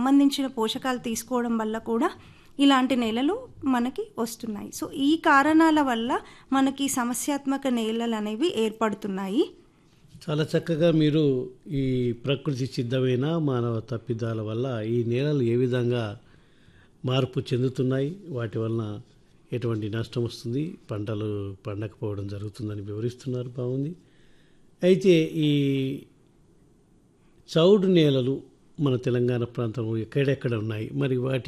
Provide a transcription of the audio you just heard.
సంబంధించిన పోషకాలు తీసుకోవడం వల్ల కూడా ఇలాంటి నేలలు మనకి వస్తున్నాయి సో ఈ కారణాల వల్ల మనకి సమస్యాత్మక నేలలు అనేవి ఏర్పడుతున్నాయి చాలా చక్కగా మీరు ఈ ప్రకృతి సిద్ధమైన మానవ తప్పిదాల వల్ల ఈ నేలలు ఏ విధంగా మార్పు చెందుతున్నాయి వాటి వలన ఎటువంటి నష్టం వస్తుంది పంటలు పండకపోవడం జరుగుతుందని వివరిస్తున్నారు బాగుంది అయితే ఈ చౌడు నేలలు మన తెలంగాణ ప్రాంతంలో ఎక్కడెక్కడ ఉన్నాయి మరి వాటి